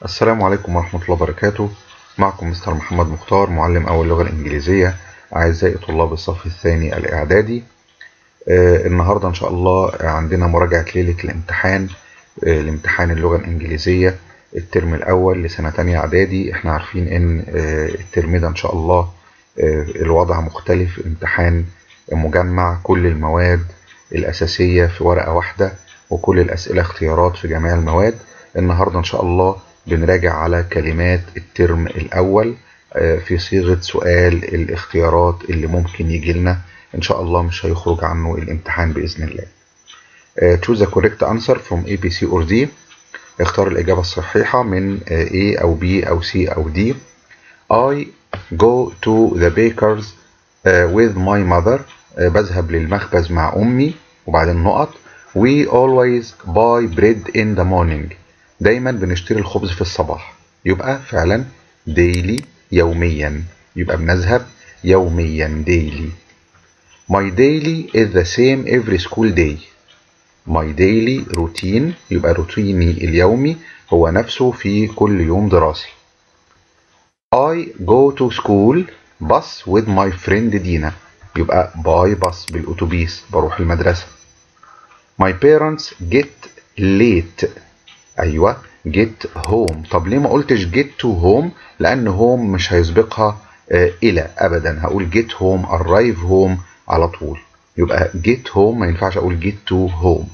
السلام عليكم ورحمة الله وبركاته معكم مستر محمد مختار معلم أول لغة الإنجليزية أعزائي طلاب الصف الثاني الإعدادي آه النهاردة إن شاء الله عندنا مراجعة ليلة الامتحان آه الامتحان اللغة الإنجليزية الترم الأول لسنة تانية إعدادي إحنا عارفين إن آه الترم ده إن شاء الله آه الوضع مختلف امتحان مجمع كل المواد الأساسية في ورقة واحدة وكل الأسئلة اختيارات في جميع المواد النهاردة إن شاء الله بنراجع على كلمات الترم الأول في صيغة سؤال الاختيارات اللي ممكن يجي لنا إن شاء الله مش هيخرج عنه الامتحان بإذن الله. Choose the correct answer from A, B, C or D. اختار الإجابة الصحيحة من A أو B أو C أو D. I go to the bakers with my mother. بذهب للمخبز مع أمي وبعدين نقط. We always buy bread in the morning. دايما بنشتري الخبز في الصباح يبقى فعلا daily يوميا يبقى بنذهب يوميا daily my daily is the same every school day my daily routine يبقى روتيني اليومي هو نفسه في كل يوم دراسي I go to school bus with my friend دينا يبقى باي باص بالأتوبيس بروح المدرسة my parents get late ايوه get home طب ليه ما قلتش get to home لان home مش هيسبقها آه الى ابدا هقول get home arrive home على طول يبقى get home ما ينفعش اقول get to home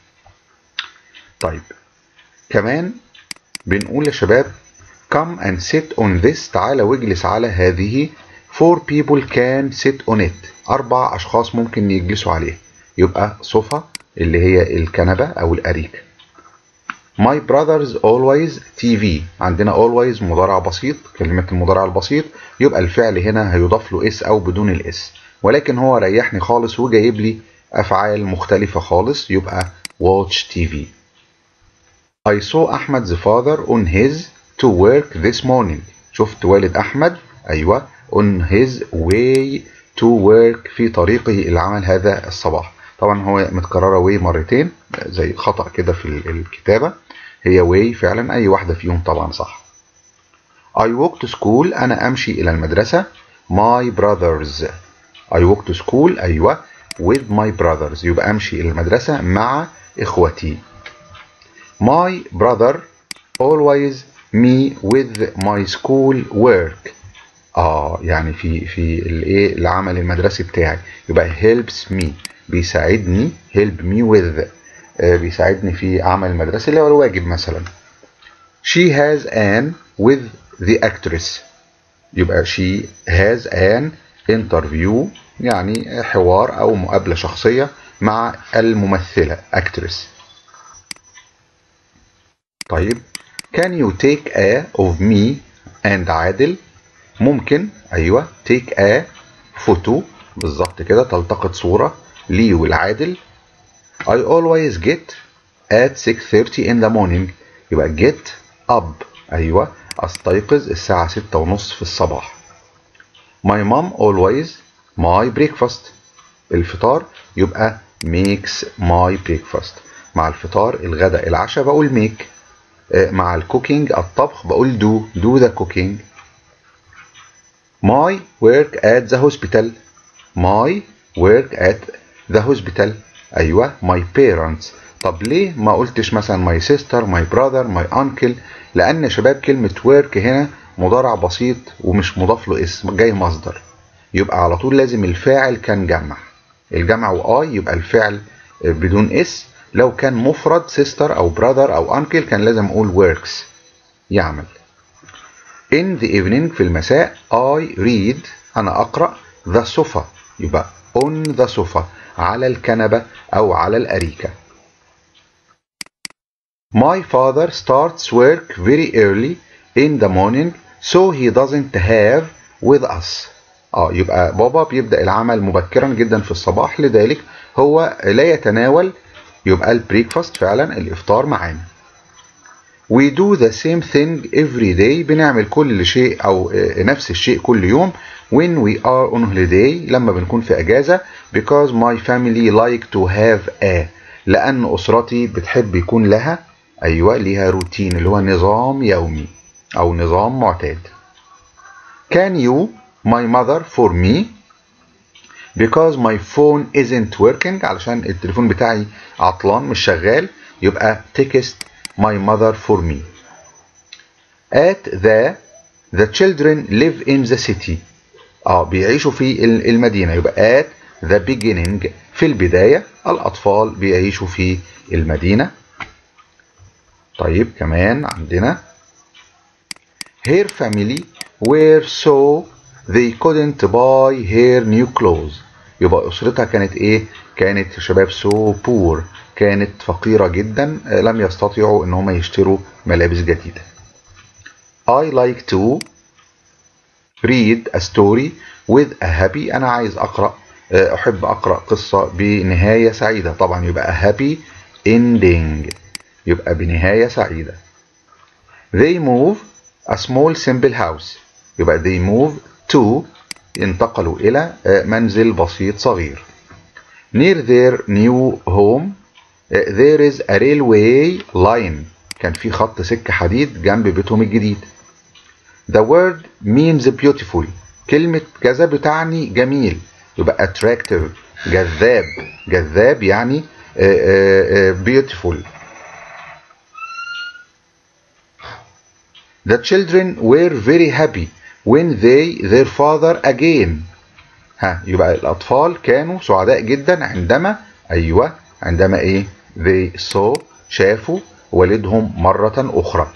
طيب كمان بنقول يا شباب come and sit on this تعالى واجلس على هذه four people can sit on it اربع اشخاص ممكن يجلسوا عليه يبقى صفة اللي هي الكنبة او الاريكه My brothers always TV عندنا always مضارع بسيط كلمة المضارع البسيط يبقى الفعل هنا هيضاف له اس او بدون الاس ولكن هو ريحني خالص وجايب لي افعال مختلفة خالص يبقى watch TV I saw Ahmed's father on his to work this morning شفت والد احمد ايوه on his way to work في طريقه العمل هذا الصباح طبعا هو متكرره واي مرتين زي خطأ كده في الكتابة هي واي فعلا أي واحدة فيهم طبعا صح I walk to school أنا أمشي إلى المدرسة my brothers I walk to school أيوة with my brothers يبقى أمشي إلى المدرسة مع إخوتي my brother always me with my school work اه يعني في في الايه العمل المدرسي بتاعي يبقى helps me بيساعدني help me with آه بيساعدني في عمل المدرسة اللي هو الواجب مثلا she has an with the actress يبقى she has an interview يعني حوار أو مقابلة شخصية مع الممثلة actress طيب can you take a of me and عادل ممكن أيوة take a photo بالظبط كده تلتقط صورة لي والعادل I always get at 6:30 in the morning يبقى get up أيوة أستيقظ الساعة ستة ونص في الصباح My mom always my breakfast الفطار يبقى makes my breakfast مع الفطار الغداء العشاء بقول make مع الكوكينج الطبخ بقول do do the cooking my work at the hospital my work at ذا هوسبيتال ايوه ماي بيرنتس طب ليه ما قلتش مثلا ماي سيستر ماي براذر ماي انكل لان يا شباب كلمه ورك هنا مضارع بسيط ومش مضاف له اسم جاي مصدر يبقى على طول لازم الفاعل كان جمع الجمع واي يبقى الفعل بدون اس لو كان مفرد سيستر او براذر او انكل كان لازم اقول works يعمل in the evening في المساء I read انا اقرا the sofa يبقى on the sofa على الكنبة أو على الأريكة. My father starts work very early in the morning so he doesn't have with us. اه يبقى بابا بيبدأ العمل مبكرا جدا في الصباح لذلك هو لا يتناول يبقى البريكفاست فعلا الإفطار معانا. We do the same thing every day بنعمل كل شيء أو نفس الشيء كل يوم when we are on holiday لما بنكون في أجازة because my family like to have a لأن أسرتي بتحب يكون لها ايوه ليها روتين اللي هو نظام يومي او نظام معتاد can you my mother for me because my phone isn't working علشان التليفون بتاعي عطلان مش شغال يبقى text my mother for me at the the children live in the city اه بيعيشوا في المدينة يبقى at the beginning في البداية الأطفال بيعيشوا في المدينة طيب كمان عندنا her family were so they couldn't buy her new clothes يبقى أسرتها كانت إيه؟ كانت شباب so poor كانت فقيرة جدا لم يستطيعوا إن هم يشتروا ملابس جديدة I like to read a story with a happy أنا عايز أقرأ أحب أقرأ قصة بنهاية سعيدة طبعا يبقى a happy ending يبقى بنهاية سعيدة they move a small simple house يبقى they move to انتقلوا إلى منزل بسيط صغير near their new home there is a railway line كان في خط سكة حديد جنب بيتهم الجديد the word means beautiful كلمة كذا بتعني جميل يبقى attractive جذاب جذاب يعني beautiful The children were very happy when they their father again ها يبقى الأطفال كانوا سعداء جدا عندما أيوة عندما إيه they saw شافوا والدهم مرة أخرى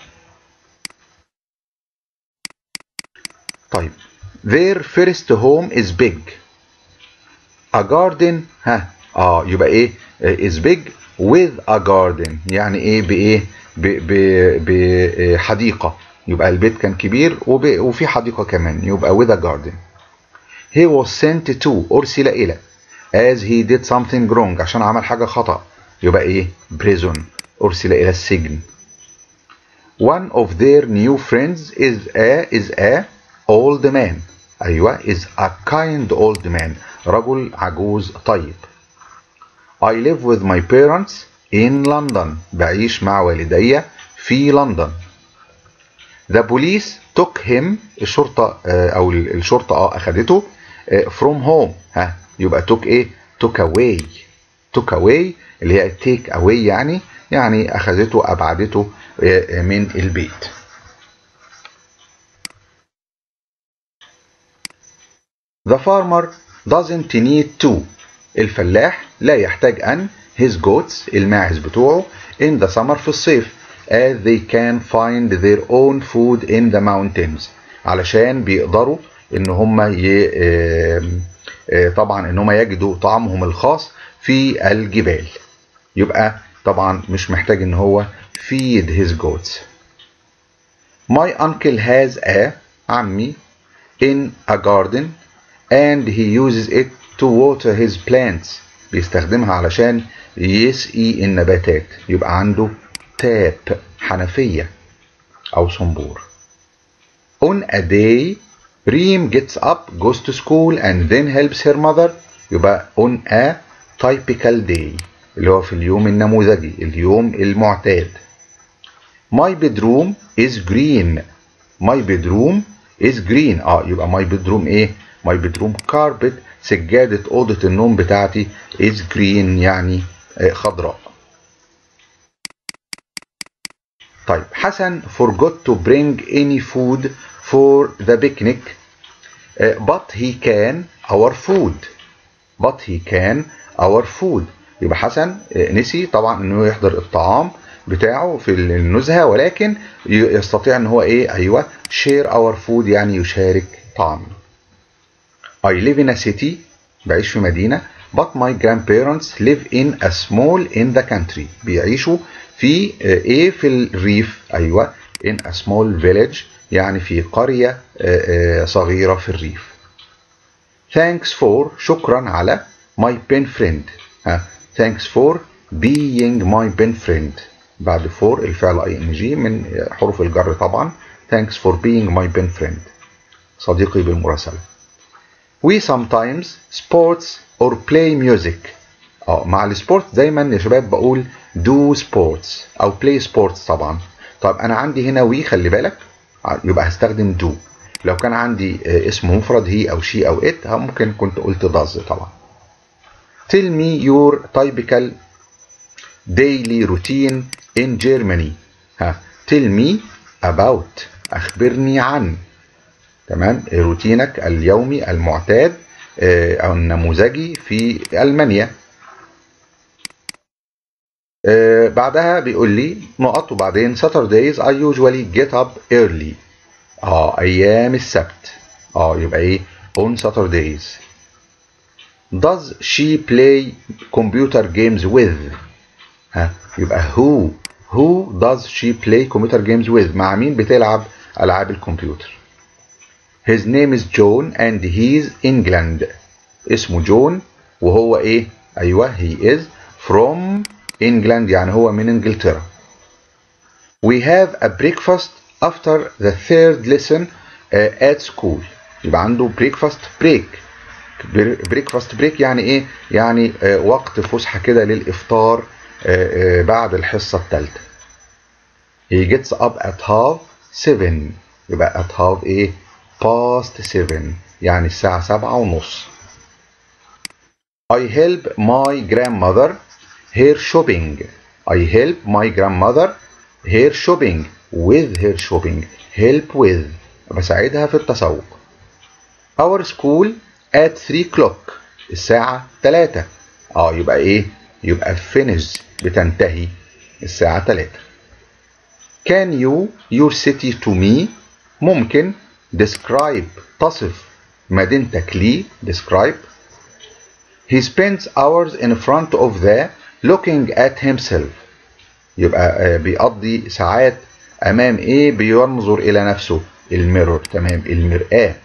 طيب their first home is big a garden ها اه يبقى ايه is big with a garden يعني ايه بايه بحديقة يبقى البيت كان كبير وفي حديقة كمان يبقى with a garden he was sent to أرسل إلى as he did something wrong عشان عمل حاجة خطأ يبقى إيه prison أرسل إلى السجن one of their new friends is a is a old man أيوة is a kind old man رجل عجوز طيب I live with my parents in London بعيش مع والدي في لندن The police took him الشرطة أو الشرطة اه أخدته from home ها يبقى took إيه took away took away اللي هي take away يعني يعني أخذته أبعدته من البيت The farmer doesn't need to الفلاح لا يحتاج أن his goats الماعز بتوعه in the summer في الصيف as they can find their own food in the mountains علشان بيقدروا ان هم ي... طبعا ان هم يجدوا طعامهم الخاص في الجبال يبقى طبعا مش محتاج ان هو feed his goats my uncle has a عمي in a garden and he uses it to water his plants بيستخدمها علشان يسقي النباتات يبقى عنده تاب حنفية أو صنبور on a day Reem gets up goes to school and then helps her mother يبقى on a typical day اللي هو في اليوم النموذجي اليوم المعتاد my bedroom is green my bedroom is green اه يبقى my bedroom ايه my bedroom carpet سجادة أوضة النوم بتاعتي is green يعني خضراء طيب حسن forgot to bring any food for the picnic uh, but he can our food but he can our food يبقى حسن نسي طبعا انه يحضر الطعام بتاعه في النزهة ولكن يستطيع ان هو ايه ايوه share our food يعني يشارك طعامنا I live in a city بعيش في مدينة but my grandparents live in a small in the country بيعيشوا في ايه في الريف ايوه in a small village يعني في قرية صغيرة في الريف thanks for شكرا على my pen friend ها thanks for being my pen friend بعد for الفعل ing من حروف الجر طبعا thanks for being my pen friend صديقي بالمراسلة we sometimes sports or play music اه مع السبورت دايما يا شباب بقول do sports او play sports طبعا طب انا عندي هنا وي خلي بالك يبقى هستخدم do لو كان عندي اسم مفرد هي او شي او it ممكن كنت قلت does طبعا tell me your typical daily routine in Germany ها tell me about اخبرني عن تمام روتينك اليومي المعتاد او النموذجي في المانيا آه بعدها بيقول لي نقط وبعدين Saturdays I usually get up early اه ايام السبت اه يبقى ايه on Saturdays does she play computer games with ها يبقى who who does she play computer games with مع مين بتلعب العاب الكمبيوتر his name is John and he's England اسمه جون وهو ايه ايوه he is from England يعني هو من انجلترا we have a breakfast after the third lesson uh, at school يبقى عنده breakfast break breakfast break يعني ايه يعني uh, وقت فسحه كده للافطار uh, uh, بعد الحصه الثالثه he gets up at half seven يبقى at half ايه past seven يعني الساعه سبعة ونص I help my grandmother her shopping. I help my grandmother her shopping with her shopping. Help with بساعدها في التسوق. Our school at 3 o'clock الساعة 3 اه يبقى ايه؟ يبقى finish بتنتهي الساعة 3 Can you your city to me ممكن describe تصف مدينتك لي describe He spends hours in front of the looking at himself يبقى بيقضي ساعات امام ايه بينظر الى نفسه الميرور تمام المرآة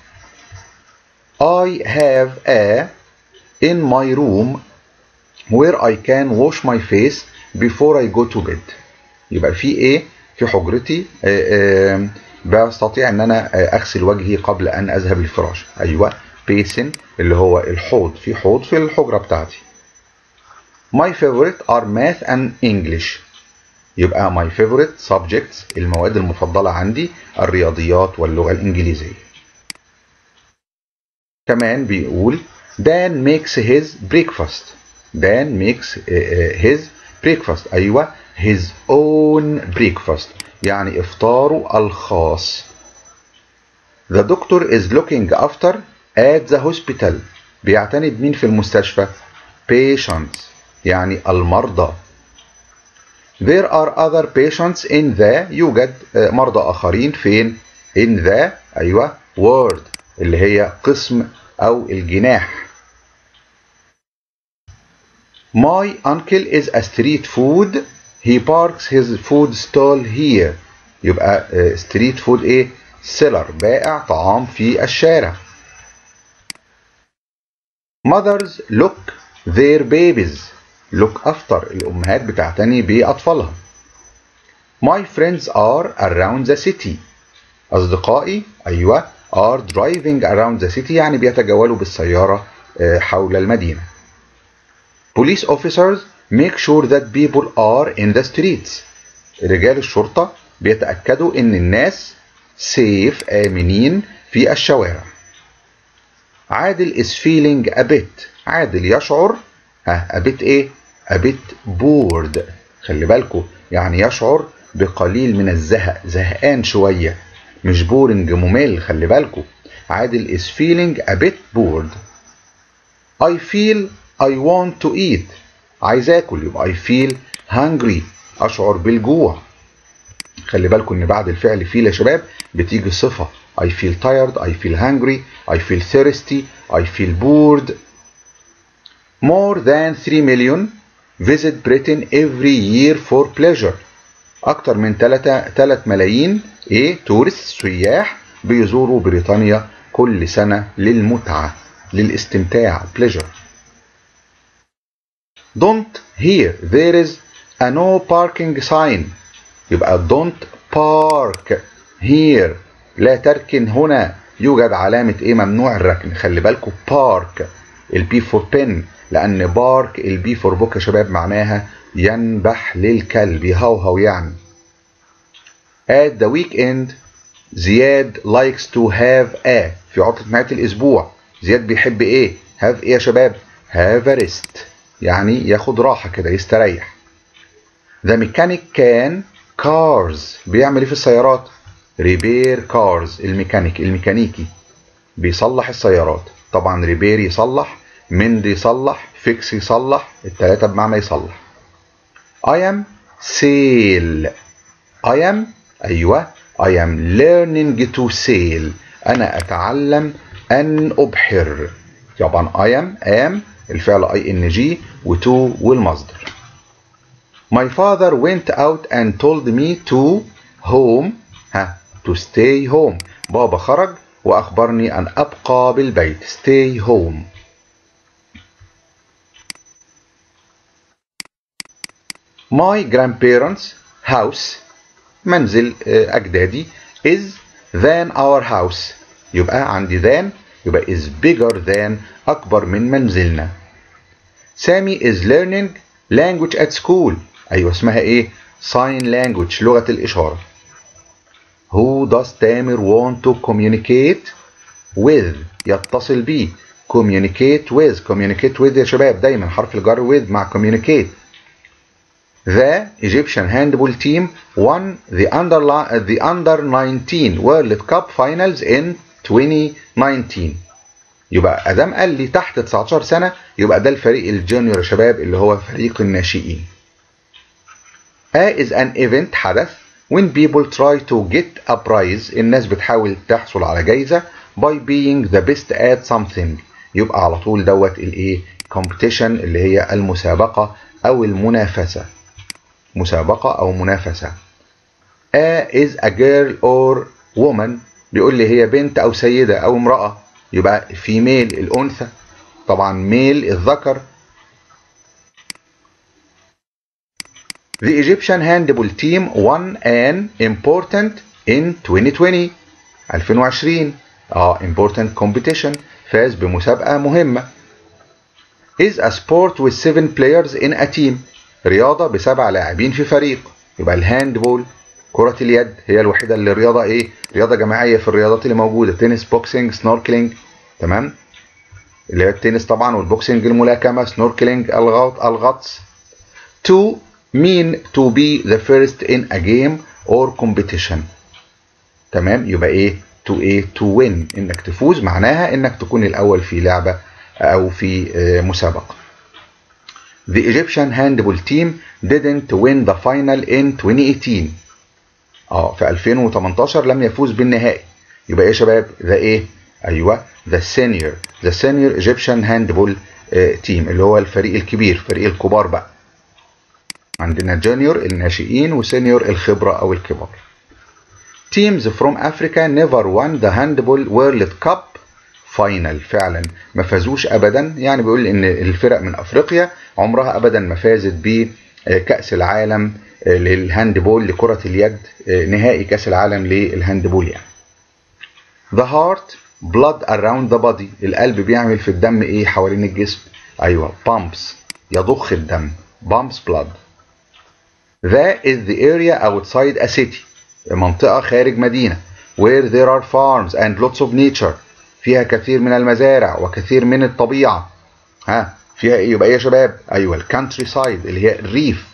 I have a in my room where I can wash my face before I go to bed يبقى في ايه في حجرتي آآ آآ بستطيع ان انا اغسل وجهي قبل ان اذهب للفراش ايوه بيسن اللي هو الحوض في حوض في الحجرة بتاعتي My favorite are math and English يبقى my favorite subjects المواد المفضلة عندي الرياضيات واللغة الإنجليزية كمان بيقول Dan makes his breakfast Dan makes his breakfast أيوة his own breakfast يعني إفطاره الخاص The doctor is looking after at the hospital بيعتني بمين في المستشفى patients يعني المرضى there are other patients in the يوجد مرضى آخرين فين in the أيوة ward اللي هي قسم أو الجناح my uncle is a street food he parks his food stall here يبقى street food ايه seller بائع طعام في الشارع mothers look their babies look after الأمهات بتعتني بأطفالها my friends are around the city أصدقائي أيوة are driving around the city يعني بيتجولوا بالسيارة حول المدينة police officers make sure that people are in the streets رجال الشرطة بيتأكدوا إن الناس safe آمنين في الشوارع عادل is feeling a bit عادل يشعر ها a bit ايه a bit bored خلي بالكم يعني يشعر بقليل من الزهق زهقان شوية مش بورنج ممل خلي بالكم عادل is feeling a bit bored I feel I want to eat عايز اكل يبقى I feel hungry اشعر بالجوع خلي بالكم ان بعد الفعل feel يا شباب بتيجي صفة I feel tired I feel hungry I feel thirsty I feel bored more than 3 million visit Britain every year for pleasure أكتر من 3 3 ملايين إيه تورست سياح بيزوروا بريطانيا كل سنة للمتعة للاستمتاع pleasure don't here there is a no parking sign يبقى don't park here لا تركن هنا يوجد علامة ايه ممنوع الركن خلي بالكم بارك البي فور بن لان بارك البي فور بوك يا شباب معناها ينبح للكلب يهوهو يعني at the weekend زياد likes to have a في عطلة نهاية الأسبوع زياد بيحب إيه؟ have إيه يا شباب؟ have a rest يعني ياخد راحة كده يستريح The mechanic can cars بيعمل إيه في السيارات؟ repair cars الميكانيك الميكانيكي بيصلح السيارات طبعا ريبير يصلح مند يصلح فيكس يصلح التلاتة بمعنى يصلح I am sail I am أيوة I am learning to sail أنا أتعلم أن أبحر طبعا I am am الفعل ing و to والمصدر My father went out and told me to home ها to stay home بابا خرج وأخبرني أن أبقى بالبيت stay home My grandparents house منزل أجدادي is than our house يبقى عندي than يبقى is bigger than أكبر من منزلنا سامي is learning language at school أيوة اسمها إيه sign language لغة الإشارة Who does تامر want to communicate with يتصل بيه communicate with communicate with يا شباب دايما حرف الجر with مع communicate The Egyptian handball team won the under, the under 19 World Cup finals in 2019 يبقى ادام قال لي تحت 19 سنه يبقى ده الفريق الجونيور يا شباب اللي هو فريق الناشئين. A is an event حدث when people try to get a prize الناس بتحاول تحصل على جايزه by being the best at something يبقى على طول دوت الايه competition اللي هي المسابقه او المنافسه. مسابقه او منافسه. A is a girl or woman بيقول لي هي بنت او سيده او امراه يبقى فيميل الانثى طبعا ميل الذكر The Egyptian handball team won an important in 2020 2020 اه important competition فاز بمسابقة مهمة is a sport with seven players in a team رياضة بسبع لاعبين في فريق يبقى الهاندبول كرة اليد هي الوحيدة اللي رياضة ايه؟ رياضة جماعية في الرياضات اللي موجودة تنس بوكسينج سنوركلينج تمام؟ اللي هي التنس طبعا والبوكسينج الملاكمة سنوركلينج الغوط الغطس to mean to be the first in a game or competition تمام يبقى ايه to ايه to win انك تفوز معناها انك تكون الاول في لعبة او في مسابقة The Egyptian handball team didn't win the final in 2018 اه في 2018 لم يفوز بالنهائي يبقى ايه يا شباب ذا ايه ايوه ذا سينيور ذا سينيور ايجيبشن هاندبول تيم اللي هو الفريق الكبير فريق الكبار بقى عندنا جونيور الناشئين وسينيور الخبره او الكبار teams from Africa never won the handball world cup final فعلا ما فازوش ابدا يعني بيقول ان الفرق من افريقيا عمرها ابدا ما فازت بكاس العالم للهاندبول لكرة اليد نهائي كأس العالم للهاندبول يعني. The heart blood around the body القلب بيعمل في الدم ايه حوالين الجسم؟ ايوه pumps يضخ الدم pumps blood. That is the area outside a city منطقة خارج مدينة where there are farms and lots of nature فيها كثير من المزارع وكثير من الطبيعة ها فيها ايه يبقى ايه يا شباب؟ ايوه الكانتري سايد اللي هي الريف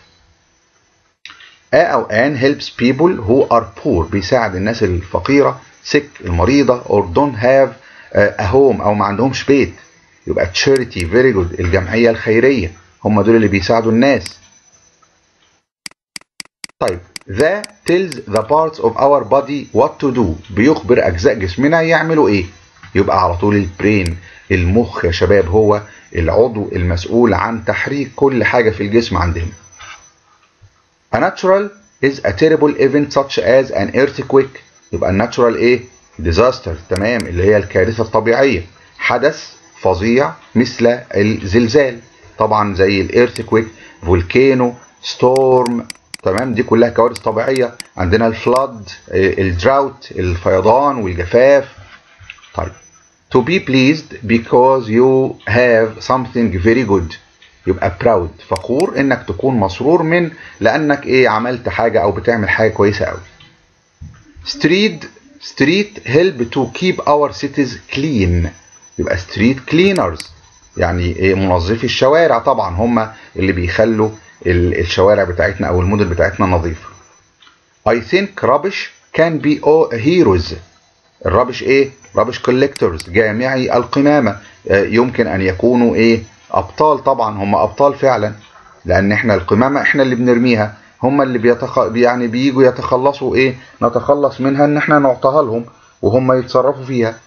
A أو an helps people who are poor بيساعد الناس الفقيرة sick المريضة or don't have a home أو ما عندهمش بيت يبقى charity very good الجمعية الخيرية هم دول اللي بيساعدوا الناس طيب the tells the parts of our body what to do بيخبر أجزاء جسمنا يعملوا إيه يبقى على طول البرين المخ يا شباب هو العضو المسؤول عن تحريك كل حاجة في الجسم عندنا A natural is a terrible event such as an earthquake يبقى الناتشورال ايه؟ disaster تمام اللي هي الكارثة الطبيعية حدث فظيع مثل الزلزال طبعا زي الايرثكويك فولكانو ستورم تمام دي كلها كوارث طبيعية عندنا الفلاد الدراوت الفيضان والجفاف طيب to be pleased because you have something very good يبقى proud فخور انك تكون مسرور من لانك ايه عملت حاجه او بتعمل حاجه كويسه قوي street street help to keep our cities clean يبقى street cleaners يعني ايه منظفي الشوارع طبعا هم اللي بيخلوا الشوارع بتاعتنا او المدن بتاعتنا نظيفه I think rubbish can be heroes الرابش ايه رابش collectors جامعي القمامة يمكن ان يكونوا ايه ابطال طبعا هم ابطال فعلا لان احنا القمامة احنا اللي بنرميها هم اللي بيتخ... يعني بييجوا يتخلصوا ايه نتخلص منها ان احنا نعطيها لهم وهم يتصرفوا فيها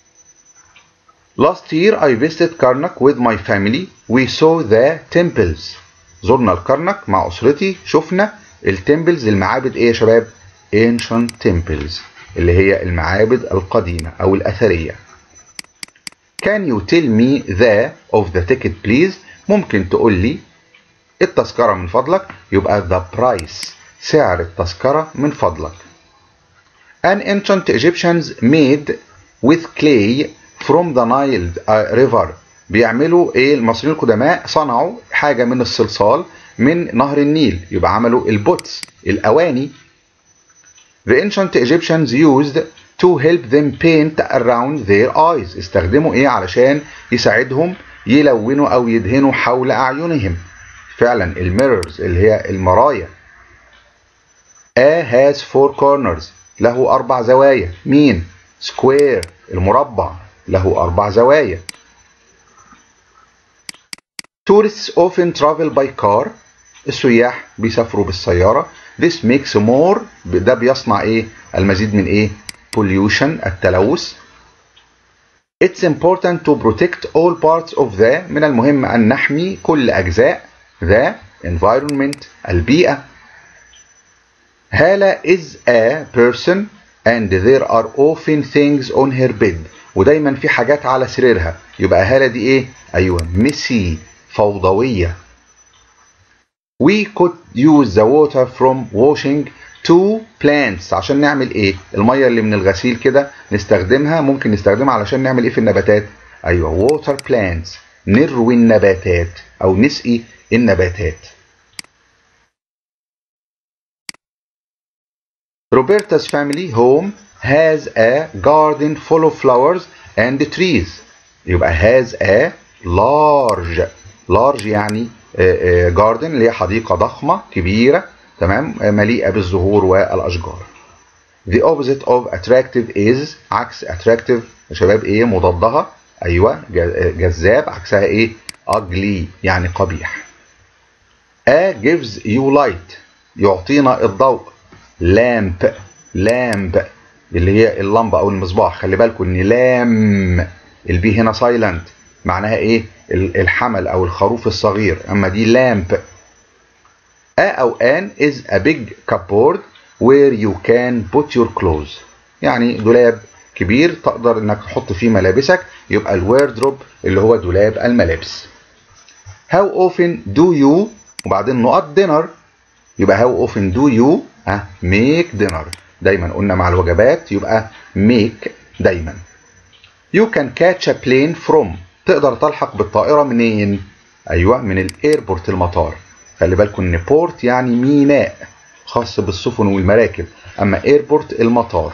Last year I visited Karnak with my family. We saw the temples. زرنا الكرنك مع أسرتي شفنا التمبلز المعابد إيه يا شباب؟ ancient temples اللي هي المعابد القديمة أو الأثرية. Can you tell me the of the ticket please؟ ممكن تقول لي التذكرة من فضلك يبقى the price سعر التذكرة من فضلك. An ancient Egyptians made with clay from the Nile river بيعملوا ايه المصريين القدماء صنعوا حاجه من الصلصال من نهر النيل يبقى عملوا البوتس الاواني The ancient Egyptians used to help them paint around their eyes استخدموا ايه علشان يساعدهم يلونوا او يدهنوا حول اعينهم فعلا الميررز اللي هي المرايا A has four corners له اربع زوايا مين square المربع له أربع زوايا. Tourists often travel by car. السياح بيسافروا بالسيارة. This makes more ده بيصنع إيه؟ المزيد من إيه؟ pollution التلوث. It's important to protect all parts of the من المهم أن نحمي كل أجزاء the environment البيئة. هالة is a person and there are often things on her bed. ودايما في حاجات على سريرها يبقى هالة دي ايه ايوه ميسي فوضوية we could use the water from washing to plants عشان نعمل ايه المية اللي من الغسيل كده نستخدمها ممكن نستخدمها علشان نعمل ايه في النباتات ايوه water plants نروي النباتات او نسقي النباتات Roberta's family home has a garden full of flowers and trees يبقى has a large large يعني garden اللي هي حديقة ضخمة كبيرة تمام مليئة بالزهور والأشجار the opposite of attractive is عكس attractive يا شباب ايه مضادها ايوه جذاب عكسها ايه ugly يعني قبيح a gives you light يعطينا الضوء lamp lamp اللي هي اللمبة أو المصباح خلي بالكم إن لام البي هنا سايلنت معناها إيه؟ الحمل أو الخروف الصغير أما دي لامب A أو an is a big cupboard where you can put your clothes يعني دولاب كبير تقدر إنك تحط فيه ملابسك يبقى الواردروب اللي هو دولاب الملابس How often do you وبعدين نقط dinner يبقى how often do you ها make dinner دايما قلنا مع الوجبات يبقى make دايما you can catch a plane from تقدر تلحق بالطائرة منين ايوه من الايربورت المطار خلي بالكم ان بورت يعني ميناء خاص بالسفن والمراكب اما ايربورت المطار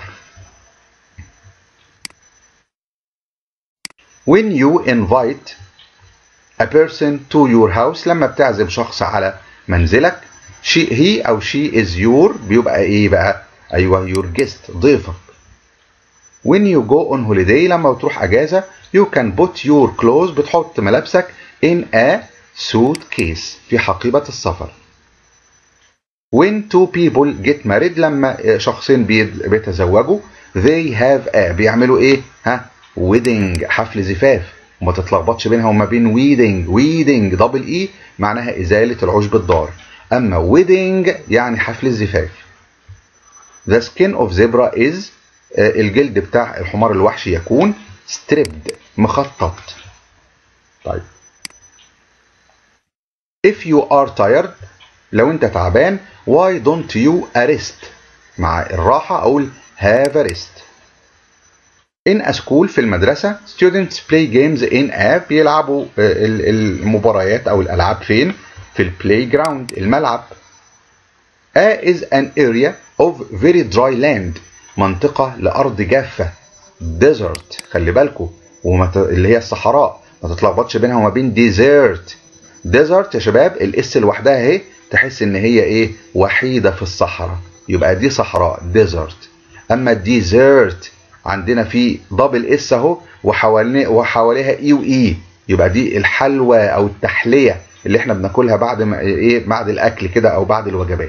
when you invite a person to your house لما بتعزم شخص على منزلك she he او she is your بيبقى ايه بقى ايوه your guest ضيفك when you go on holiday لما بتروح اجازه you can put your clothes بتحط ملابسك in a suitcase في حقيبه السفر when two people get married لما شخصين بيتزوجوا they have a بيعملوا ايه ها wedding حفل زفاف وما تتلخبطش بينها وما بين wedding wedding دبل اي معناها ازاله العشب الضار اما wedding يعني حفل الزفاف The skin of zebra is الجلد بتاع الحمار الوحشي يكون stripped مخطط طيب if you are tired لو انت تعبان why don't you rest مع الراحة اقول have a rest in a school في المدرسة students play games in a بيلعبوا المباريات أو الألعاب فين في البلاي جراوند الملعب A is an area of very dry land منطقة لأرض جافة desert خلي بالكم ومت... اللي هي الصحراء ما تتلخبطش بينها وما بين desert desert يا شباب الاس لوحدها اهي تحس ان هي ايه وحيدة في الصحراء يبقى دي صحراء desert اما desert عندنا في دبل اس اهو وحواليه وحواليها اي واي يبقى دي الحلوى او التحليه اللي احنا بناكلها بعد ما ايه بعد الاكل كده او بعد الوجبات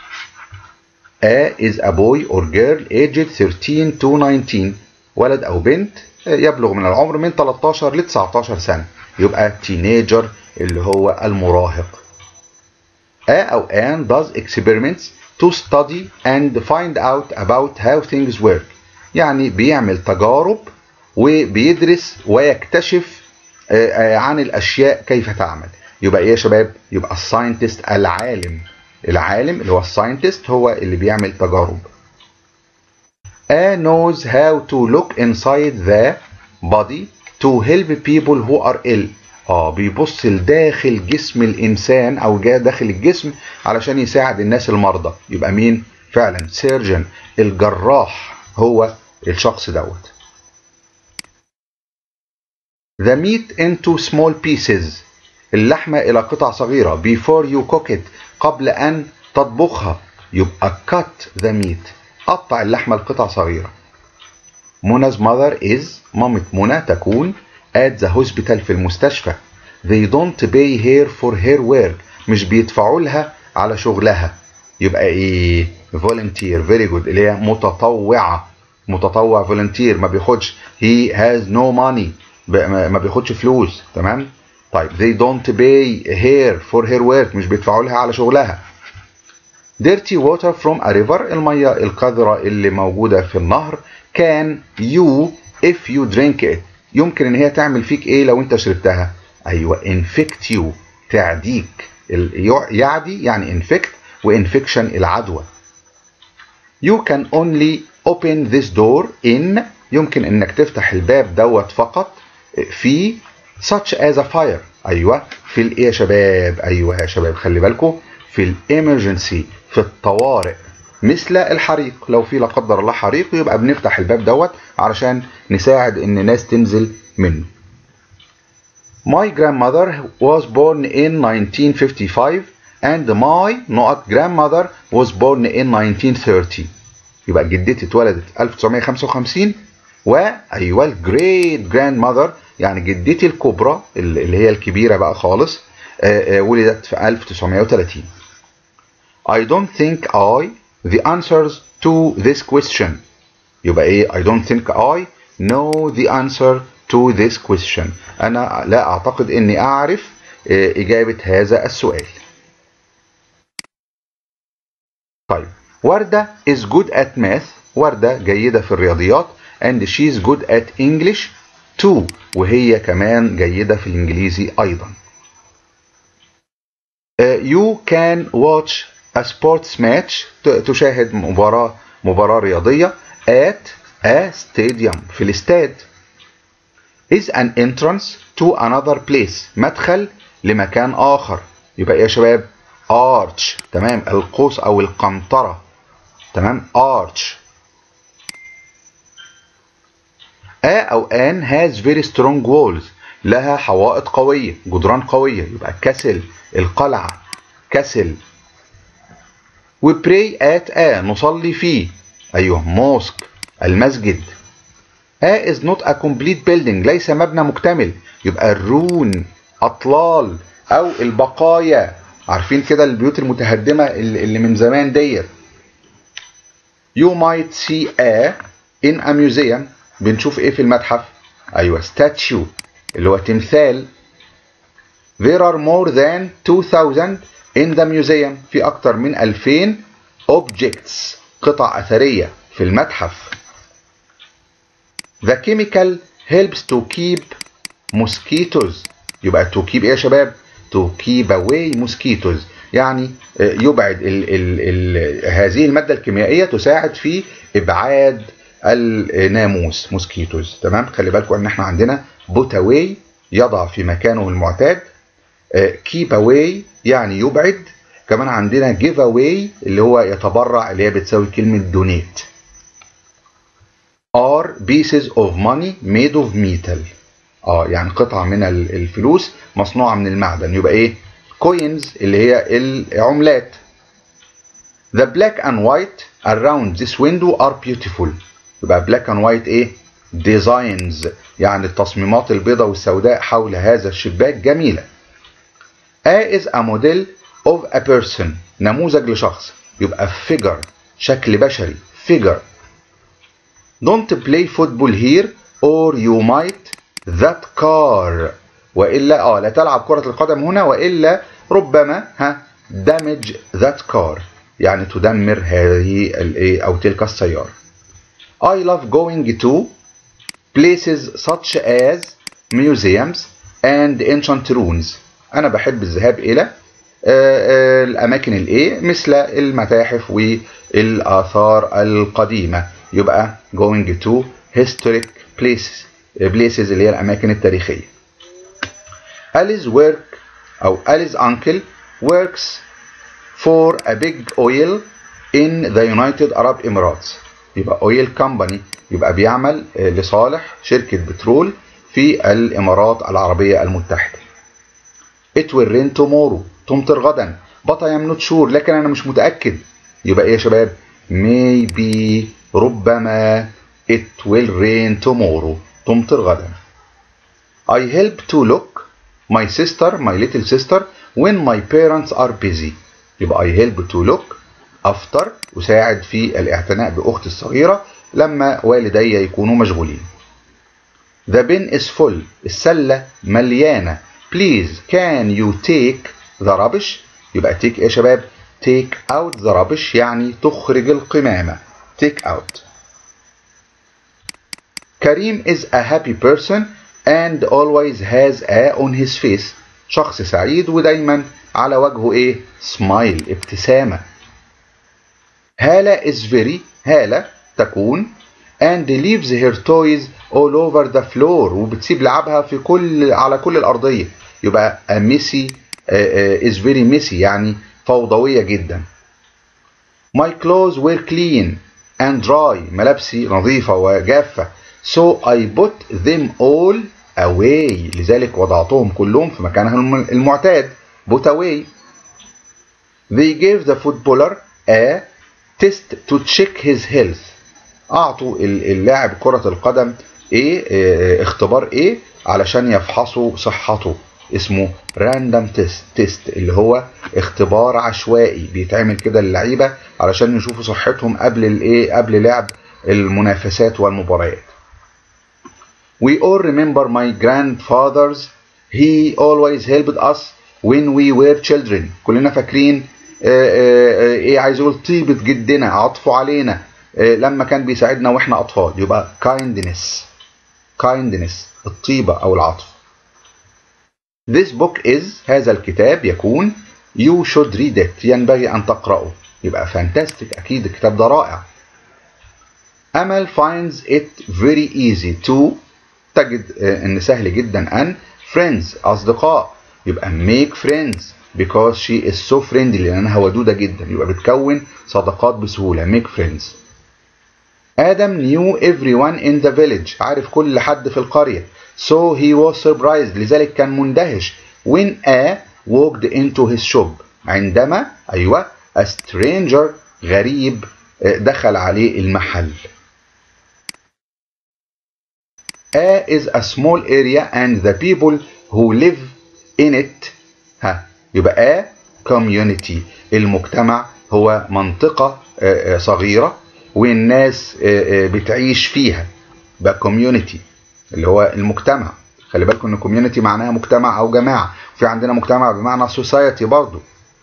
A is a boy or girl aged 13 to 19 ولد او بنت يبلغ من العمر من 13 ل 19 سنه يبقى teenager اللي هو المراهق A او An does experiments to study and find out about how things work يعني بيعمل تجارب وبيدرس ويكتشف عن الاشياء كيف تعمل يبقى ايه يا شباب يبقى الساينتست العالم العالم اللي هو الساينتست هو اللي بيعمل تجارب A knows how to look inside the body to help people who are ill اه بيبص لداخل جسم الانسان او جاء داخل الجسم علشان يساعد الناس المرضى يبقى مين فعلا سيرجن الجراح هو الشخص دوت The meat into small pieces اللحمة إلى قطع صغيرة before you cook it قبل أن تطبخها يبقى cut the meat قطع اللحمة لقطع صغيرة منا's mother is مامة منى تكون at the hospital في المستشفى they don't pay her for her work مش بيدفعوا لها على شغلها يبقى ايه volunteer very good اللي هي متطوعة متطوع volunteer ما بياخدش he has no money ما بياخدش فلوس تمام طيب they don't pay her for her work مش بيدفعوا لها على شغلها dirty water from a river المية القذرة اللي موجودة في النهر can you if you drink it يمكن ان هي تعمل فيك ايه لو انت شربتها ايوه infect you تعديك يعدي يعني infect وانفكشن العدوى you can only open this door in يمكن انك تفتح الباب دوت فقط في such as a fire ايوه في الايه يا شباب ايوه يا شباب خلي بالكم في الامرجنسي في الطوارئ مثل الحريق لو في لا قدر الله حريق يبقى بنفتح الباب دوت علشان نساعد ان ناس تنزل منه My grandmother was born in 1955 and my not grandmother was born in 1930 يبقى جدتي اتولدت 1955 وايوه الجريت جراند ماذر يعني جدتي الكبرى اللي هي الكبيره بقى خالص ولدت في 1930 I don't think I the answers to this question يبقى ايه I don't think I know the answer to this question انا لا اعتقد اني اعرف اجابه هذا السؤال طيب وردة is good at math وردة جيدة في الرياضيات and she's good at English too وهي كمان جيدة في الإنجليزي أيضا uh, you can watch a sports match تشاهد مباراة مباراة رياضية at a stadium في الاستاد is an entrance to another place مدخل لمكان آخر يبقى إيه يا شباب arch تمام القوس أو القنطرة تمام arch A أو an has very strong walls لها حوائط قوية جدران قوية يبقى كسل القلعة كسل we pray at a نصلي فيه أيوه موسك المسجد A is not a complete building ليس مبنى مكتمل يبقى الرون أطلال أو البقايا عارفين كده البيوت المتهدمة اللي من زمان ديت You might see a in a museum بنشوف ايه في المتحف ايوه statue اللي هو تمثال There are more than 2000 in the museum في اكتر من 2000 objects قطع اثرية في المتحف The chemical helps to keep mosquitoes يبقى to keep ايه يا شباب to keep away mosquitoes يعني يبعد ال ال ال هذه المادة الكيميائية تساعد في إبعاد الناموس موسكيتوز تمام خلي بالكم ان احنا عندنا بوت اواي يضع في مكانه المعتاد كيب اواي يعني يبعد كمان عندنا جيف اواي اللي هو يتبرع اللي هي بتساوي كلمه دونيت are pieces of money made of metal اه يعني قطعه من الفلوس مصنوعه من المعدن يبقى ايه coins اللي هي العملات the black and white around this window are beautiful يبقى black and white ايه designs يعني التصميمات البيضاء والسوداء حول هذا الشباك جميلة A is a model of a person نموذج لشخص يبقى figure شكل بشري figure don't play football here or you might that car وإلا اه لا تلعب كرة القدم هنا وإلا ربما ها damage that car يعني تدمر هذه الايه او تلك السيارة I love going to places such as museums and ancient ruins أنا بحب الذهاب إلى الأماكن الإيه مثل المتاحف والآثار القديمة يبقى going to historic places places اللي هي الأماكن التاريخية Alice work أو Alice uncle works for a big oil in the United Arab Emirates يبقى oil company يبقى بيعمل لصالح شركة بترول في الإمارات العربية المتحدة It will rain tomorrow تمطر غدا but I am not sure لكن أنا مش متأكد يبقى إيه يا شباب maybe ربما it will rain tomorrow تمطر غدا I help to look my sister my little sister when my parents are busy يبقى I help to look after أساعد في الاعتناء بأختي الصغيرة لما والدي يكونوا مشغولين The bin is full السلة مليانة Please can you take the rubbish يبقى take ايه يا شباب take out the rubbish يعني تخرج القمامة take out كريم is a happy person and always has a on his face شخص سعيد ودايما على وجهه ايه smile ابتسامة هالة is very هالة تكون and leaves her toys all over the floor وبتسيب لعبها في كل على كل الأرضية يبقى a messy uh, uh, is very messy يعني فوضوية جدا My clothes were clean and dry ملابسي نظيفة وجافة so I put them all away لذلك وضعتهم كلهم في مكانهم المعتاد put away They gave the footballer a test to check his health أعطوا اللاعب كرة القدم إيه اه اختبار إيه علشان يفحصوا صحته اسمه راندوم تيست تيست اللي هو اختبار عشوائي بيتعمل كده للعيبه علشان يشوفوا صحتهم قبل الايه قبل لعب المنافسات والمباريات We all remember my grandfathers he always helped us when we were children كلنا فاكرين اه اه ايه عايز يقول طيبة جدنا عطفه علينا لما كان بيساعدنا واحنا اطفال يبقى kindness kindness الطيبة او العطف This book is هذا الكتاب يكون you should read it ينبغي أن تقرأه يبقى fantastic أكيد الكتاب ده رائع أمل finds it very easy to تجد أن سهل جدا أن friends أصدقاء يبقى make friends because she is so friendly لأنها ودودة جدا يبقى بتكون صداقات بسهولة make friends آدم knew everyone in the village عارف كل حد في القرية So he was surprised لذلك كان مندهش when a walked into his shop عندما أيوة a stranger غريب دخل عليه المحل A is a small area and the people who live in it ها يبقى A community المجتمع هو منطقة صغيرة والناس بتعيش فيها بقى community اللي هو المجتمع خلي بالكم ان كوميونتي معناها مجتمع او جماعه في عندنا مجتمع بمعنى سوسايتي برضو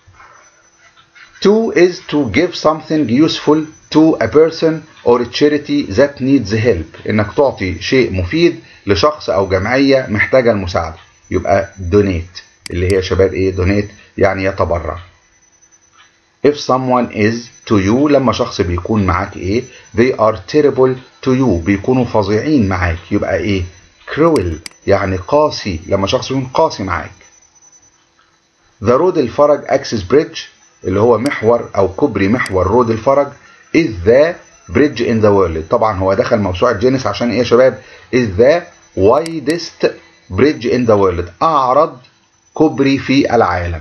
to is to give something useful to a person or a charity that needs help انك تعطي شيء مفيد لشخص او جمعيه محتاجه المساعده يبقى donate اللي هي شباب ايه donate يعني يتبرع if someone is to you لما شخص بيكون معاك ايه they are terrible to you بيكونوا فظيعين معاك يبقى ايه cruel يعني قاسي لما شخص يكون قاسي معاك the road الفرج access bridge اللي هو محور او كوبري محور رود الفرج is the bridge in the world طبعا هو دخل موسوعة جينيس عشان ايه يا شباب is the widest bridge in the world اعرض كوبري في العالم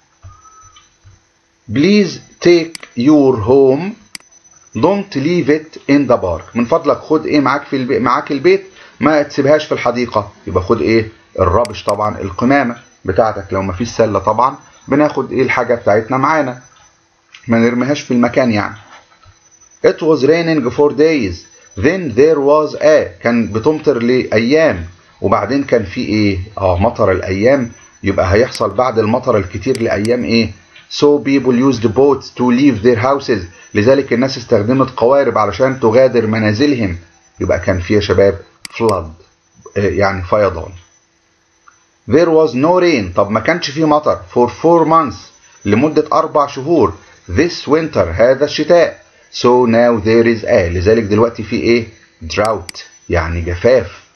please take your home don't leave it in the park من فضلك خد ايه معاك في البيت معاك البيت ما تسيبهاش في الحديقة يبقى خد ايه الرابش طبعا القمامة بتاعتك لو ما فيش سلة طبعا بناخد ايه الحاجة بتاعتنا معانا ما نرميهاش في المكان يعني It was raining for days then there was a كان بتمطر لأيام وبعدين كان في ايه اه مطر الأيام يبقى هيحصل بعد المطر الكتير لأيام ايه So people used boats to leave their houses لذلك الناس استخدمت قوارب علشان تغادر منازلهم يبقى كان في يا شباب flood يعني فيضان There was no rain طب ما كانش فيه مطر for four months لمدة أربع شهور this winter هذا الشتاء so now there is a لذلك دلوقتي في ايه drought يعني جفاف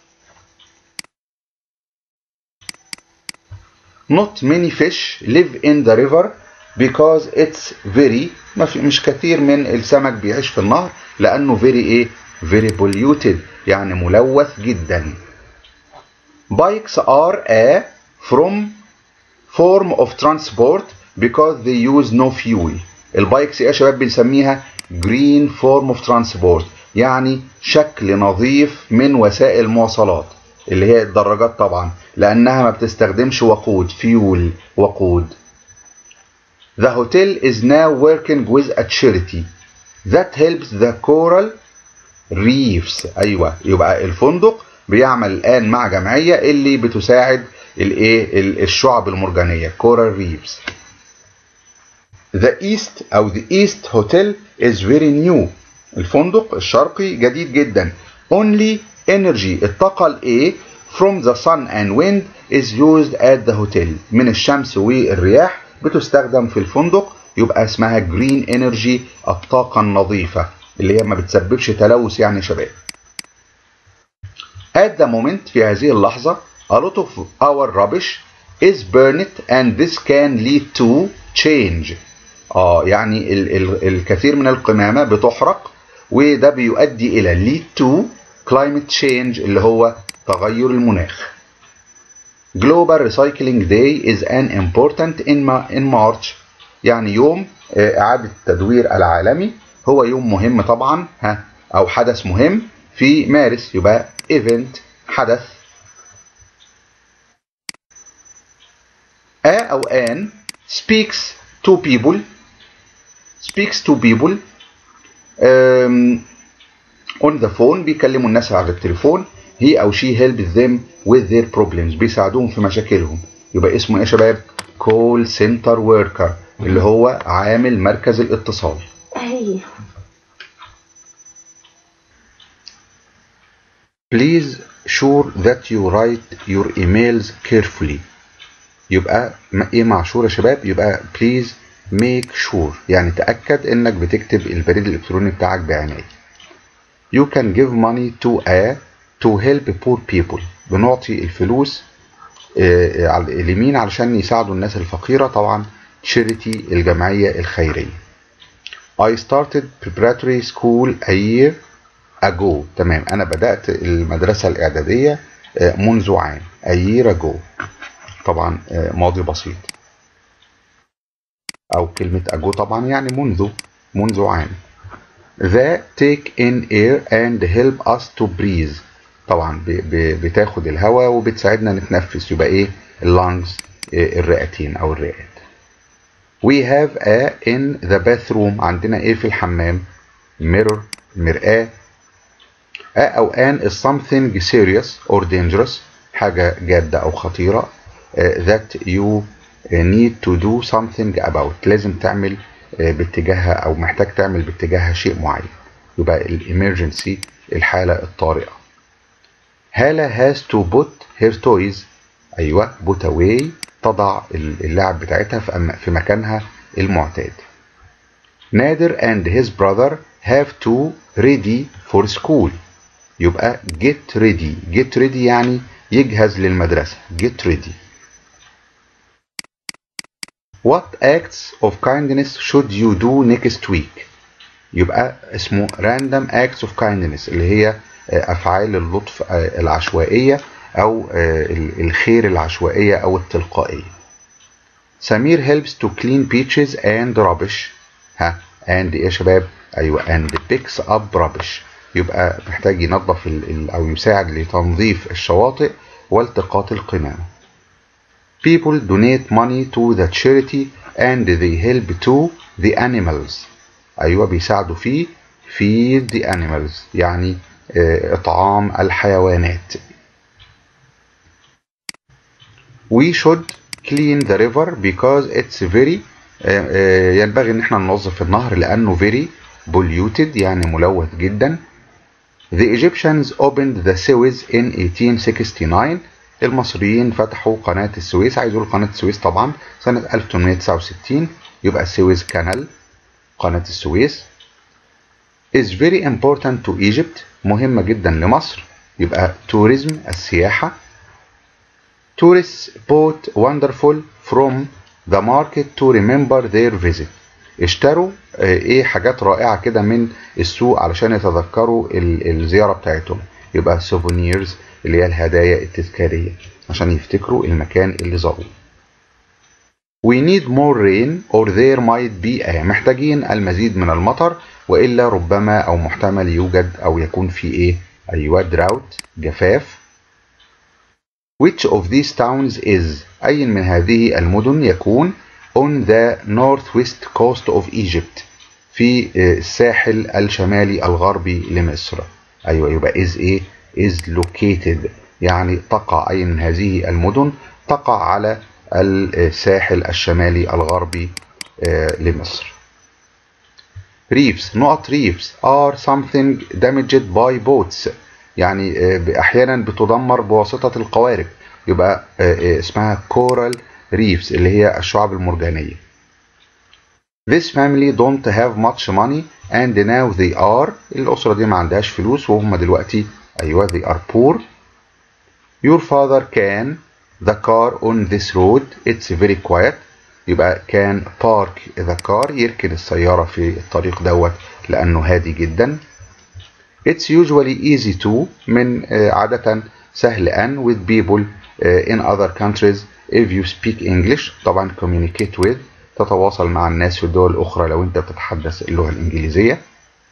not many fish live in the river because it's very ما في مش كثير من السمك بيعيش في النهر لأنه very ايه very polluted يعني ملوث جدا bikes are a from form of transport because they use no fuel البايكس يا شباب بنسميها green form of transport يعني شكل نظيف من وسائل المواصلات اللي هي الدراجات طبعا لأنها ما بتستخدمش وقود فيول وقود The hotel is now working with a charity that helps the coral reefs أيوة يبقى الفندق بيعمل الآن مع جمعية اللي بتساعد الايه الشعب المرجانية coral reefs The East أو The East Hotel is very new الفندق الشرقي جديد جدا Only energy الطاقة ال A from the sun and wind is used at the hotel من الشمس والرياح بتستخدم في الفندق يبقى اسمها green energy الطاقة النظيفة اللي هي ما بتسببش تلوث يعني شباب At the moment في هذه اللحظة a lot of our rubbish is burned and this can lead to change اه يعني ال ال الكثير من القمامة بتحرق وده بيؤدي إلى lead to climate change اللي هو تغير المناخ. Global Recycling Day is an important in, in March يعني يوم إعادة التدوير العالمي هو يوم مهم طبعا ها أو حدث مهم في مارس يبقى event حدث a أو an speaks to people speaks to people um, on the phone بيكلموا الناس على التليفون he أو she helps them with their problems بيساعدوهم في مشاكلهم يبقى اسمه ايه يا شباب call center worker اللي هو عامل مركز الاتصال أيوه please sure that you write your emails carefully يبقى ايه مع sure يا شباب يبقى please make sure يعني تأكد انك بتكتب البريد الالكتروني بتاعك بعناية you can give money to a to help poor people بنعطي الفلوس على اليمين علشان يساعدوا الناس الفقيرة طبعا charity الجمعية الخيرية I started preparatory school a year ago تمام أنا بدأت المدرسة الإعدادية منذ عام a year ago طبعا ماضي بسيط أو كلمة ago طبعا يعني منذ منذ عام that take in air and help us to breathe طبعا بتاخد الهواء وبتساعدنا نتنفس يبقى ايه اللانجز الرئتين او الرئات we have a in the bathroom عندنا ايه في الحمام mirror مرآة a او an is something serious or dangerous حاجة جادة او خطيرة uh, that you need to do something about لازم تعمل uh, باتجاهها او محتاج تعمل باتجاهها شيء معين يبقى الامرجنسي الحالة الطارئة هالة has to put her toys أيوة put away تضع اللعب بتاعتها في في مكانها المعتاد. نادر and his brother have to ready for school يبقى get ready get ready يعني يجهز للمدرسة get ready What acts of kindness should you do next week يبقى اسمه random acts of kindness اللي هي أفعال اللطف العشوائية أو الخير العشوائية أو التلقائية سمير helps to clean beaches and rubbish ها and ايه يا شباب ايوه and picks up rubbish يبقى محتاج ينظف ال ال او يساعد لتنظيف الشواطئ والتقاط القمامة people donate money to the charity and they help to the animals ايوه بيساعدوا في feed the animals يعني اطعام الحيوانات we should clean the river because it's very ينبغي ان احنا ننظف النهر لانه very polluted يعني ملوث جدا The Egyptians opened the Suez in 1869 المصريين فتحوا قناة السويس عايز اقول قناة السويس طبعا سنة 1869 يبقى السويس كانال قناة السويس is very important to Egypt مهمة جدا لمصر يبقى tourism السياحة tourists bought wonderful from the market to remember their visit اشتروا ايه حاجات رائعة كده من السوق علشان يتذكروا الزيارة بتاعتهم يبقى souvenirs اللي هي الهدايا التذكارية عشان يفتكروا المكان اللي زاروه We need more rain or there might be a محتاجين المزيد من المطر وإلا ربما أو محتمل يوجد أو يكون في إيه أيوة drought جفاف Which of these towns is أي من هذه المدن يكون on the northwest coast of Egypt في الساحل الشمالي الغربي لمصر أيوة يبقى is إيه is located يعني تقع أي من هذه المدن تقع على الساحل الشمالي الغربي لمصر reefs نقط reefs are something damaged by boats يعني احيانا بتدمر بواسطه القوارب يبقى اسمها coral reefs اللي هي الشعاب المرجانيه This family don't have much money and now they are الأسرة دي ما عندهاش فلوس وهم دلوقتي أيوة they are poor Your father can the car on this road it's very quiet يبقى كان park the car يركن السيارة في الطريق دوت لأنه هادي جدا It's usually easy to من عادة سهل أن with people in other countries if you speak English طبعا communicate with تتواصل مع الناس في الدول الأخرى لو أنت بتتحدث اللغة الإنجليزية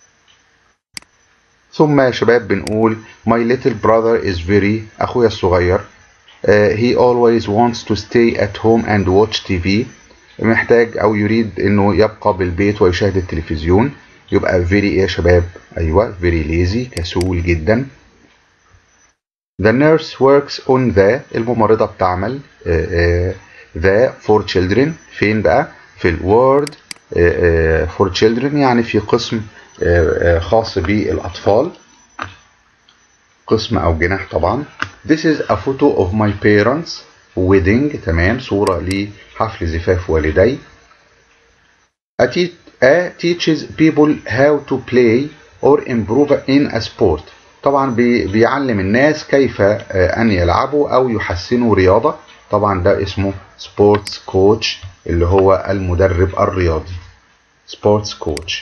ثم يا شباب بنقول my little brother is very أخويا الصغير uh, he always wants to stay at home and watch TV محتاج أو يريد إنه يبقى بالبيت ويشاهد التلفزيون يبقى very إيه يا شباب أيوة very lazy كسول جدا The nurse works on the الممرضة بتعمل uh, uh, the for children فين بقى في الوورد for children يعني في قسم خاص بالأطفال قسم أو جناح طبعا This is a photo of my parents wedding تمام صورة لحفل زفاف والدي A, te a teaches people how to play or improve in a sport طبعا بي بيعلم الناس كيف أن يلعبوا أو يحسنوا رياضة طبعا ده اسمه سبورتس كوتش اللي هو المدرب الرياضي سبورتس كوتش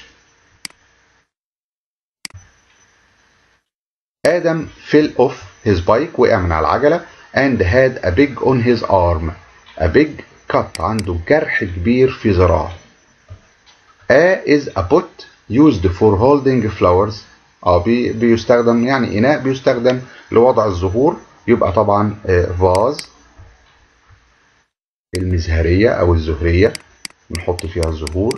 آدم fell off his bike وقع من على العجلة and had a big on his arm a big cut عنده جرح كبير في ذراعه A is a pot used for holding flowers اه بي بيستخدم يعني إناء بيستخدم لوضع الزهور يبقى طبعا فاز المزهرية أو الزهرية بنحط فيها الزهور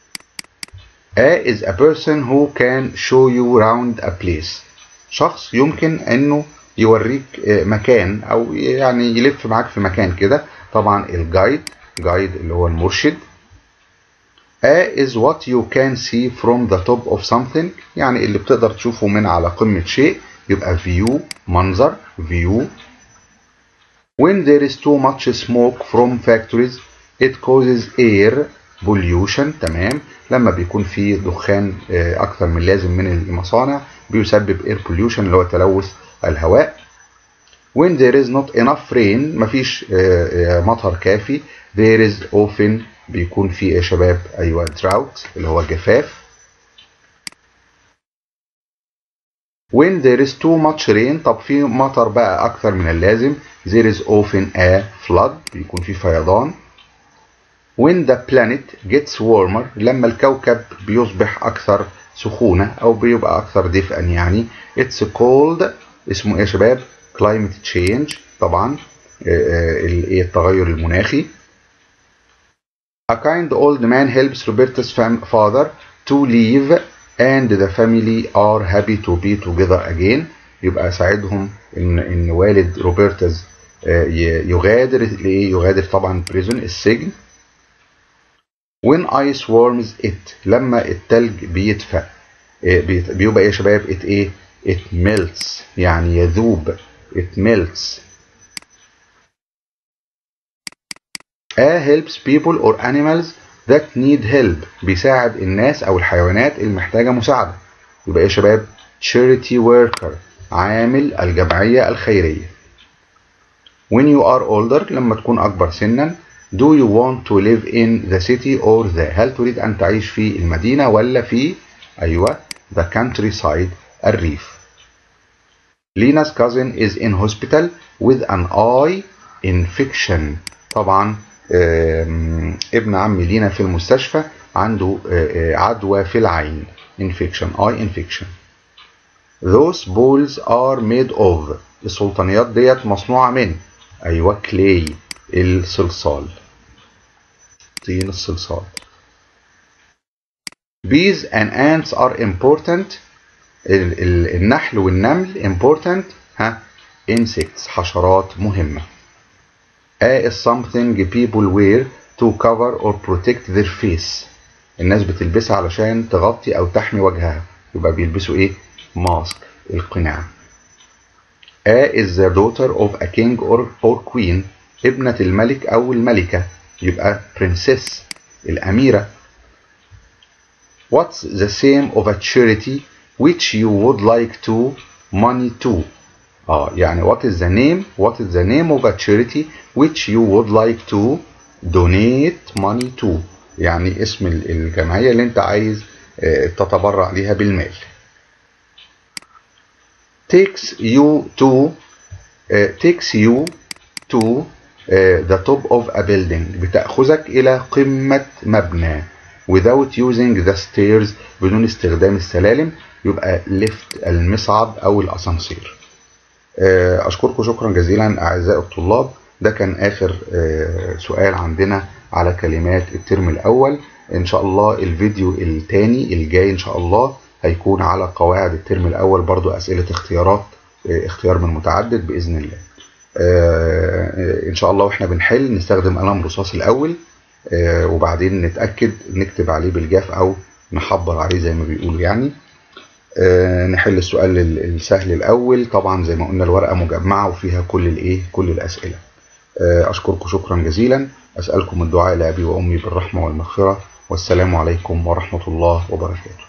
A is a person who can show you around a place شخص يمكن انه يوريك مكان او يعني يلف معاك في مكان كده طبعا الجايد جايد اللي هو المرشد A is what you can see from the top of something يعني اللي بتقدر تشوفه من على قمة شيء يبقى view منظر view When there is too much smoke from factories it causes air pollution تمام لما بيكون في دخان اكثر من لازم من المصانع بيسبب air pollution اللي هو تلوث الهواء when there is not enough rain مفيش مطر كافي there is often بيكون في يا شباب ايوه drought اللي هو جفاف when there is too much rain طب في مطر بقى اكثر من اللازم there is often a flood بيكون في فيضان when the planet gets warmer لما الكوكب بيصبح اكثر سخونة او بيبقى اكثر دفئا يعني it's called اسمه ايه يا شباب climate change طبعا ايه التغير المناخي A kind old man helps Roberta's father to leave and the family are happy to be together again يبقى ساعدهم ان ان والد روبرتاز يغادر الايه يغادر طبعا بريزون السجن when ice warms it لما التلج بيدفى بيبقى ايه يا شباب it ايه it melts يعني يذوب it melts A helps people or animals that need help بيساعد الناس او الحيوانات المحتاجه مساعده يبقى ايه يا شباب charity worker عامل الجمعيه الخيريه when you are older لما تكون اكبر سنا do you want to live in the city or the هل تريد ان تعيش في المدينه ولا في ايوه the countryside الريف Lina's cousin is in hospital with an eye infection طبعا ابن عمي لينا في المستشفى عنده عدوى في العين infection eye infection those balls are made of السلطانيات ديت مصنوعة من أيوة clay الصلصال طين الصلصال bees and ants are important النحل والنمل important ها insects حشرات مهمة A is something people wear to cover or protect their face الناس بتلبسها علشان تغطي أو تحمي وجهها يبقى بيلبسوا إيه؟ ماسك القناع A is the daughter of a king or, or queen ابنة الملك أو الملكة يبقى princess الأميرة What's the same of a charity which you would like to money to اه يعني what is the name what is the name of a charity which you would like to donate money to يعني اسم الجمعية اللي انت عايز تتبرع ليها بالمال takes you to uh, takes you to uh, the top of a building بتأخذك إلى قمة مبنى without using the stairs بدون استخدام السلالم يبقى lift المصعد أو الأسانسير أشكركم شكرا جزيلا أعزائي الطلاب ده كان آخر سؤال عندنا على كلمات الترم الأول إن شاء الله الفيديو التاني الجاي إن شاء الله هيكون على قواعد الترم الأول برضو أسئلة اختيارات اختيار من متعدد بإذن الله إن شاء الله وإحنا بنحل نستخدم قلم رصاص الأول وبعدين نتأكد نكتب عليه بالجاف أو نحبر عليه زي ما بيقولوا يعني نحل السؤال السهل الأول طبعا زي ما قلنا الورقة مجمعة وفيها كل الإيه كل الأسئلة أشكركم شكرا جزيلا أسألكم الدعاء لأبي وأمي بالرحمة والمغفرة والسلام عليكم ورحمة الله وبركاته